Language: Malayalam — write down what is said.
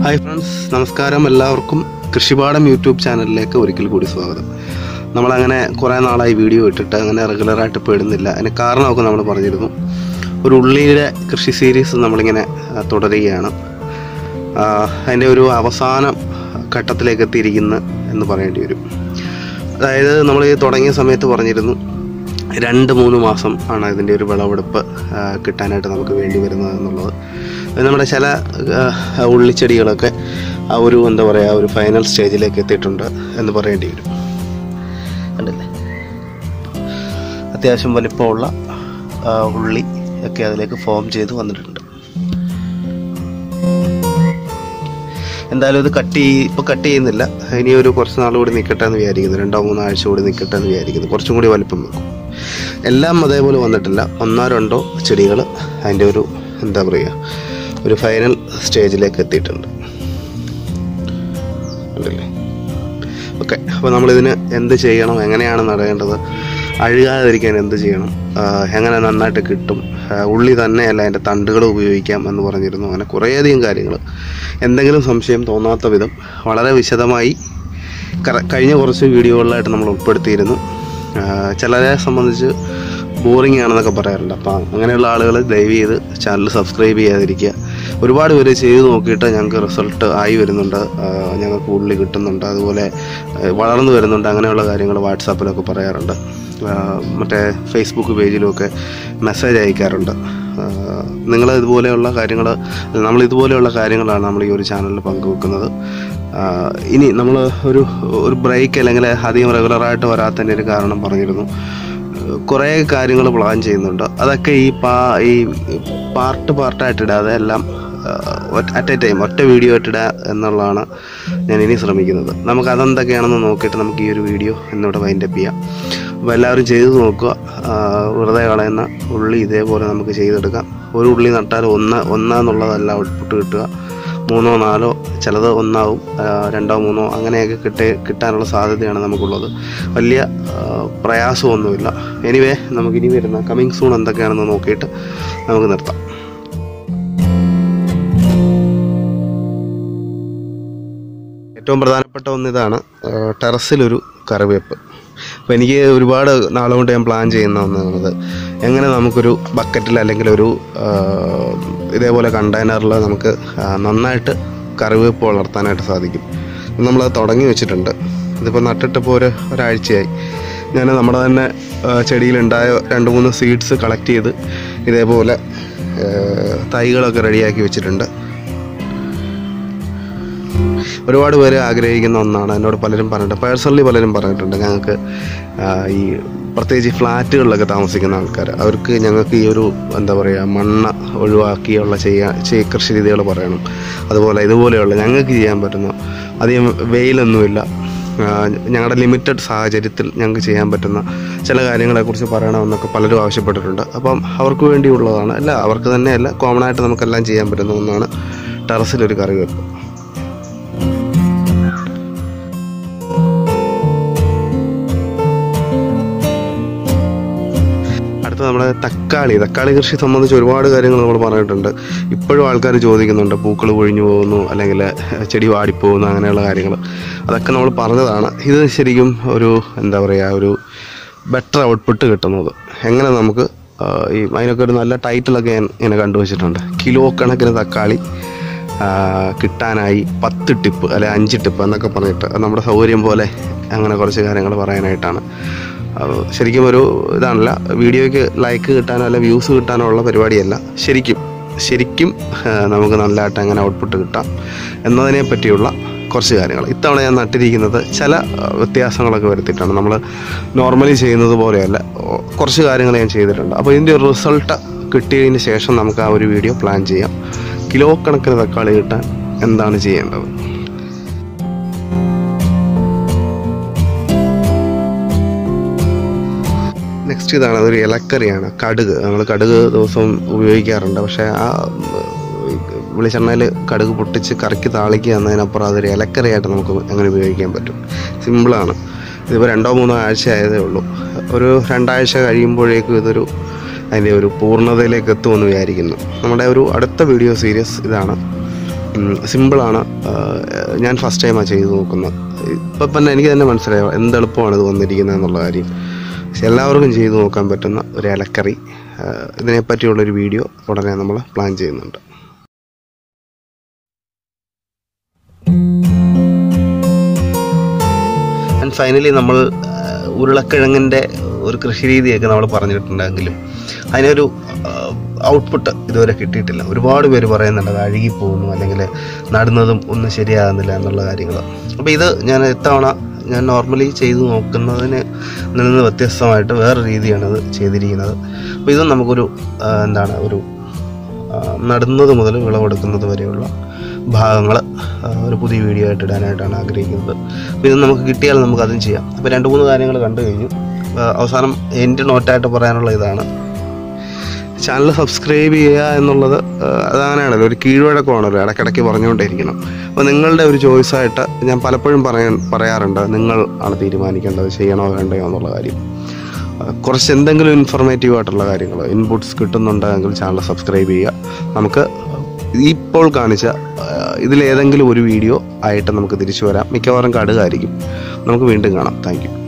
ഹായ് ഫ്രണ്ട്സ് നമസ്കാരം എല്ലാവർക്കും കൃഷിപാഠം യൂട്യൂബ് ചാനലിലേക്ക് ഒരിക്കൽ കൂടി സ്വാഗതം നമ്മളങ്ങനെ കുറേ നാളായി വീഡിയോ ഇട്ടിട്ട് അങ്ങനെ റെഗുലറായിട്ട് ഇപ്പോൾ ഇടുന്നില്ല അതിന് കാരണമൊക്കെ നമ്മൾ പറഞ്ഞിരുന്നു ഒരു ഉള്ളിയുടെ കൃഷി സീരീസ് നമ്മളിങ്ങനെ ആ, തുടരുകയാണ് ആ, അതിൻ്റെ ഒരു അവസാന ഘട്ടത്തിലേക്ക് എത്തിയിരിക്കുന്നു എന്ന് പറയേണ്ടി വരും അതായത് നമ്മൾ ഈ തുടങ്ങിയ സമയത്ത് പറഞ്ഞിരുന്നു രണ്ട് മൂന്ന് മാസം ആണ് ഇതിൻ്റെ ഒരു വിളവെടുപ്പ് ആ, കിട്ടാനായിട്ട് നമുക്ക് വേണ്ടി വരുന്നത് എന്നുള്ളത് അത് നമ്മുടെ ചില ആ, ഉള്ളിച്ചെടികളൊക്കെ ആ ഒരു എന്താ പറയുക ഒരു ഫൈനൽ സ്റ്റേജിലേക്ക് എത്തിയിട്ടുണ്ട് എന്ന് പറയേണ്ടി വരും കണ്ടില്ലേ അത്യാവശ്യം വലിപ്പമുള്ള ആ, ഉള്ളി ഒക്കെ അതിലേക്ക് ഫോം ചെയ്ത് വന്നിട്ടുണ്ട് എന്തായാലും ഇത് കട്ട് ചെയ് ഇപ്പോൾ കട്ട് ചെയ്യുന്നില്ല ഇനി ഒരു കുറച്ച് നാൾ കൂടി നിൽക്കട്ടെ എന്ന് വിചാരിക്കുന്നു രണ്ടോ മൂന്നോ ആഴ്ച കൂടി നിൽക്കട്ടെ എന്ന് വിചാരിക്കുന്നു കുറച്ചും കൂടി വലിപ്പം വെക്കും എല്ലാം അതേപോലെ വന്നിട്ടില്ല ഒന്നോ രണ്ടോ ചെടികൾ അതിൻ്റെ ഒരു എന്താ പറയുക ഒരു ഫൈനൽ സ്റ്റേജിലേക്ക് എത്തിയിട്ടുണ്ട് ഉണ്ടല്ലേ ഓക്കെ അപ്പോൾ നമ്മളിതിന് എന്ത് ചെയ്യണം എങ്ങനെയാണ് നടേണ്ടത് അഴുകാതിരിക്കാൻ എന്ത് ചെയ്യണം ആ, എങ്ങനെ നന്നായിട്ട് കിട്ടും ആ, ഉള്ളി തന്നെയല്ല അതിൻ്റെ തണ്ടുകൾ ഉപയോഗിക്കാം എന്ന് പറഞ്ഞിരുന്നു അങ്ങനെ കുറേയധികം കാര്യങ്ങൾ എന്തെങ്കിലും സംശയം തോന്നാത്ത വിധം വളരെ വിശദമായി കറ- കഴിഞ്ഞ കുറച്ച് വീഡിയോകളിലായിട്ട് നമ്മൾ ഉൾപ്പെടുത്തിയിരുന്നു ആ, ചിലരെ സംബന്ധിച്ച് ബോറിംഗ് ആണെന്നൊക്കെ പറയാറുണ്ട് അപ്പോൾ അങ്ങനെയുള്ള ആളുകൾ ദയവ് ചെയ്ത് ചാനൽ സബ്സ്ക്രൈബ് ചെയ്യാതിരിക്കുക ഒരുപാട് പേര് ചെയ്ത് നോക്കിയിട്ട് ഞങ്ങൾക്ക് റിസൾട്ട് ആയി വരുന്നുണ്ട് ആ, ഞങ്ങൾക്ക് ഉള്ളി കിട്ടുന്നുണ്ട് അതുപോലെ ആ, വളർന്നു വരുന്നുണ്ട് അങ്ങനെയുള്ള കാര്യങ്ങൾ വാട്സാപ്പിലൊക്കെ പറയാറുണ്ട് ആ, മറ്റേ ഫേസ്ബുക്ക് പേജിലുമൊക്കെ മെസ്സേജ് അയക്കാറുണ്ട് നിങ്ങൾ ഇതുപോലെയുള്ള കാര്യങ്ങൾ നമ്മൾ ഇതുപോലെയുള്ള കാര്യങ്ങളാണ് നമ്മൾ ഈ ഒരു ചാനലിൽ പങ്കുവെക്കുന്നത് ആ, ഇനി നമ്മൾ ഒരു ഒരു ബ്രേക്ക് അല്ലെങ്കിൽ അധികം റെഗുലറായിട്ട് വരാത്തതിൻ്റെ ഒരു കാരണം പറഞ്ഞിരുന്നു കുറേ കാര്യങ്ങൾ പ്ലാൻ ചെയ്യുന്നുണ്ട് അതൊക്കെ ഈ പാ ഈ പാർട്ട് പാർട്ടായിട്ട് ഇടാതെ എല്ലാം അറ്റ് എ ടൈം ഒറ്റ വീഡിയോ ആയിട്ട് ഇടുക എന്നുള്ളതാണ് ഞാൻ ഇനി ശ്രമിക്കുന്നത് നമുക്ക് അതെന്തൊക്കെയാണെന്ന് നോക്കിയിട്ട് നമുക്ക് ഈ ഒരു വീഡിയോ എന്നിവിടെ വൈൻഡപ്പ് ചെയ്യാം അപ്പോൾ എല്ലാവരും ചെയ്ത് നോക്കുക ആ, വെറുതെ കളയുന്ന ഉള്ളി ഇതേപോലെ നമുക്ക് ചെയ്തെടുക്കാം ഒരു ഉള്ളി നട്ടാൽ ഒന്ന് ഒന്നാന്നുള്ളതല്ല ഔട്ട്പുട്ട് കിട്ടുക മൂന്നോ നാലോ ചിലത് ഒന്നാവും ആ, രണ്ടോ മൂന്നോ അങ്ങനെയൊക്കെ കിട്ടേ കിട്ടാനുള്ള സാധ്യതയാണ് നമുക്കുള്ളത് വലിയ ആ, പ്രയാസമൊന്നുമില്ല എനിവേ നമുക്കിനി വരുന്ന കമ്മിങ് സൂൺ എന്തൊക്കെയാണെന്ന് നോക്കിയിട്ട് നമുക്ക് നിർത്താം ഏറ്റവും പ്രധാനപ്പെട്ട ഒന്ന് ഇതാണ് ആ, ടെറസിലൊരു കറിവേപ്പ് അപ്പോൾ എനിക്ക് ഒരുപാട് നാളുകൊണ്ട് ഞാൻ പ്ലാൻ ചെയ്യുന്ന ഒന്നാണത് എങ്ങനെ നമുക്കൊരു ബക്കറ്റിൽ അല്ലെങ്കിൽ ഒരു ആ, ഇതേപോലെ കണ്ടെയ്നറിൽ നമുക്ക് ആ, നന്നായിട്ട് കറിവേപ്പ് വളർത്താനായിട്ട് സാധിക്കും നമ്മളത് തുടങ്ങി വെച്ചിട്ടുണ്ട് ഇതിപ്പോൾ നട്ടിട്ടിപ്പോൾ ഒരു ഒരാഴ്ചയായി ഞാൻ നമ്മുടെ തന്നെ ആ, ചെടിയിലുണ്ടായ രണ്ട് മൂന്ന് സീഡ്സ് കളക്ട് ചെയ്ത് ഇതേപോലെ ആ, തൈകളൊക്കെ റെഡിയാക്കി വെച്ചിട്ടുണ്ട് ഒരുപാട് പേര് ആഗ്രഹിക്കുന്ന ഒന്നാണ് എന്നോട് പലരും പറഞ്ഞിട്ടുണ്ട് പേഴ്സണലി പലരും പറഞ്ഞിട്ടുണ്ട് ഞങ്ങൾക്ക് ആ, ഈ പ്രത്യേകിച്ച് ഫ്ലാറ്റുകളിലൊക്കെ താമസിക്കുന്ന ആൾക്കാർ അവർക്ക് ഞങ്ങൾക്ക് ഈ ഒരു എന്താ പറയുക മണ്ണ് ഒഴിവാക്കിയുള്ള ചെയ്യാൻ ചെയ് കൃഷി രീതികൾ പറയണം അതുപോലെ ഇതുപോലെയുള്ള ഞങ്ങൾക്ക് ചെയ്യാൻ പറ്റുന്ന അധികം വെയിലൊന്നുമില്ല ആ, ഞങ്ങളുടെ ലിമിറ്റഡ് സാഹചര്യത്തിൽ ഞങ്ങൾക്ക് ചെയ്യാൻ പറ്റുന്ന ചില കാര്യങ്ങളെക്കുറിച്ച് പറയണമെന്നൊക്കെ പലരും ആവശ്യപ്പെട്ടിട്ടുണ്ട് അപ്പം അവർക്ക് വേണ്ടിയുള്ളതാണ് അല്ല അവർക്ക് തന്നെയല്ല കോമൺ ആയിട്ട് നമുക്കെല്ലാം ചെയ്യാൻ പറ്റുന്ന ഒന്നാണ് ടെറസിലൊരു കറിവേപ്പ് അടുത്ത നമ്മുടെ തക്കാളി തക്കാളി കൃഷി സംബന്ധിച്ച് ഒരുപാട് കാര്യങ്ങൾ നമ്മൾ പറഞ്ഞിട്ടുണ്ട് ഇപ്പോഴും ആൾക്കാർ ചോദിക്കുന്നുണ്ട് പൂക്കൾ കൊഴിഞ്ഞു പോകുന്നു അല്ലെങ്കിൽ ചെടി വാടിപ്പോകുന്നു അങ്ങനെയുള്ള കാര്യങ്ങൾ അതൊക്കെ നമ്മൾ പറഞ്ഞതാണ് ഇത് ശരിക്കും ഒരു എന്താ പറയുക ഒരു ബെറ്റർ ഔട്ട്പുട്ട് കിട്ടുന്നത് എങ്ങനെ നമുക്ക് ആ, ഈ അതിനൊക്കെ ഒരു നല്ല ടൈറ്റിലൊക്കെ ഞാൻ ഇങ്ങനെ കണ്ടുവച്ചിട്ടുണ്ട് കിലോ കണക്കിന് തക്കാളി ആ, കിട്ടാനായി പത്ത് ടിപ്പ് അല്ലെ അഞ്ച് ടിപ്പ് എന്നൊക്കെ പറഞ്ഞിട്ട് അത് നമ്മുടെ സൗകര്യം പോലെ അങ്ങനെ കുറച്ച് കാര്യങ്ങൾ പറയാനായിട്ടാണ് അത് ശരിക്കും ഒരു ഇതാണല്ല വീഡിയോയ്ക്ക് ലൈക്ക് കിട്ടാനോ അല്ല വ്യൂസ് കിട്ടാനോ ഉള്ള പരിപാടിയല്ല ശരിക്കും ശരിക്കും ആ, നമുക്ക് നല്ലതായിട്ട് അങ്ങനെ ഔട്ട്പുട്ട് കിട്ടാം എന്നതിനെ പറ്റിയുള്ള കുറച്ച് കാര്യങ്ങൾ ഇത്തവണ ഞാൻ നട്ടിരിക്കുന്നത് ചില ആ, വ്യത്യാസങ്ങളൊക്കെ വരുത്തിയിട്ടാണ് നമ്മൾ നോർമലി ചെയ്യുന്നത് പോലെയല്ല ഓ, കുറച്ച് കാര്യങ്ങൾ ഞാൻ ചെയ്തിട്ടുണ്ട് അപ്പോൾ ഇതിൻ്റെ ഒരു റിസൾട്ട് കിട്ടിയതിന് ശേഷം നമുക്ക് ആ ഒരു വീഡിയോ പ്ലാൻ ചെയ്യാം കിലോ കണക്കിന് തക്കാളി കിട്ടാൻ എന്താണ് ചെയ്യേണ്ടത് നെക്സ്റ്റ് ഇതാണ് അതൊരു ഇലക്കറിയാണ് കടുക് നമ്മൾ കടുക് ദിവസവും ഉപയോഗിക്കാറുണ്ട് പക്ഷേ ആ വെളിച്ചെണ്ണയിൽ കടുക് പൊട്ടിച്ച് കറക്കി താളിക്കുക എന്നതിനപ്പുറം അതൊരു ഇലക്കറിയായിട്ട് നമുക്ക് അങ്ങനെ ഉപയോഗിക്കാൻ പറ്റും സിമ്പിളാണ് ഇതിപ്പോൾ രണ്ടോ മൂന്നോ ആഴ്ച ആയതേ ഉള്ളൂ ഒരു രണ്ടാഴ്ച കഴിയുമ്പോഴേക്കും ഇതൊരു അതിൻ്റെ ഒരു പൂർണ്ണതയിലേക്ക് എത്തുമെന്ന് വിചാരിക്കുന്നു നമ്മുടെ ഒരു അടുത്ത വീഡിയോ സീരീസ് ഇതാണ് സിമ്പിളാണ് ഞാൻ ഫസ്റ്റ് ടൈമാണ് ചെയ്ത് നോക്കുന്നത് ഇപ്പം തന്നെ എനിക്ക് തന്നെ മനസ്സിലായോ എന്ത് എളുപ്പമാണ് ഇത് വന്നിരിക്കുന്നത് എന്നുള്ള കാര്യം പക്ഷെ എല്ലാവർക്കും ചെയ്തു നോക്കാൻ പറ്റുന്ന ഒരു ഇലക്കറി ആ, ഇതിനെപ്പറ്റിയുള്ളൊരു വീഡിയോ ഉടനെ നമ്മൾ പ്ലാൻ ചെയ്യുന്നുണ്ട് ആൻഡ് ഫൈനലി നമ്മൾ ആ, ഉരുളക്കിഴങ്ങിൻ്റെ ഒരു കൃഷി രീതിയൊക്കെ നമ്മൾ പറഞ്ഞിട്ടുണ്ടെങ്കിലും അതിനൊരു ഔട്ട്പുട്ട് ഇതുവരെ കിട്ടിയിട്ടില്ല ഒരുപാട് പേര് പറയുന്നുണ്ട് അത് അഴുകിപ്പോകുന്നു അല്ലെങ്കിൽ നടുന്നതും ഒന്നും ശരിയാകുന്നില്ല എന്നുള്ള കാര്യങ്ങൾ അപ്പോൾ ഇത് ഞാൻ ഇത്തവണ ഞാൻ നോർമലി ചെയ്തു നോക്കുന്നതിന് നിന്ന് വ്യത്യസ്തമായിട്ട് വേറെ രീതിയാണ് ഇത് ചെയ്തിരിക്കുന്നത് അപ്പോൾ ഇതും നമുക്കൊരു ആ, എന്താണ് ഒരു ആ, നടുന്നത് മുതൽ വിളവെടുക്കുന്നത് വരെയുള്ള ഭാഗങ്ങൾ ഒരു പുതിയ വീഡിയോ ആയിട്ട് ഇടാനായിട്ടാണ് ആഗ്രഹിക്കുന്നത് അപ്പോൾ ഇത് നമുക്ക് കിട്ടിയാൽ നമുക്ക് അതും ചെയ്യാം അപ്പോൾ രണ്ട് മൂന്ന് കാര്യങ്ങൾ കണ്ടു കഴിഞ്ഞു ആ, അവസാനം എൻ്റെ നോട്ടായിട്ട് പറയാനുള്ള ഇതാണ് ചാനൽ സബ്സ്ക്രൈബ് ചെയ്യുക എന്നുള്ളത് ആ, അതങ്ങനെയാണല്ലോ ഒരു കീഴ്വഴക്കമാണല്ലോ ഇടയ്ക്കിടയ്ക്ക് പറഞ്ഞുകൊണ്ടേയിരിക്കണം അപ്പോൾ നിങ്ങളുടെ ഒരു ചോയ്സായിട്ട് ഞാൻ പലപ്പോഴും പറയാൻ പറയാറുണ്ട് നിങ്ങൾ ആണ് തീരുമാനിക്കേണ്ടത് ചെയ്യണോ വേണ്ടയോ എന്നുള്ള കാര്യം ആ, കുറച്ച് എന്തെങ്കിലും ഇൻഫർമേറ്റീവ് ആയിട്ടുള്ള കാര്യങ്ങൾ ഇൻപുട്സ് കിട്ടുന്നുണ്ടെങ്കിൽ ചാനൽ സബ്സ്ക്രൈബ് ചെയ്യുക നമുക്ക് ഇപ്പോൾ കാണിച്ച ആ, ഇതിലേതെങ്കിലും ഒരു വീഡിയോ ആയിട്ട് നമുക്ക് തിരിച്ചു വരാം മിക്കവാറും കടുകായിരിക്കും നമുക്ക് വീണ്ടും കാണാം താങ്ക്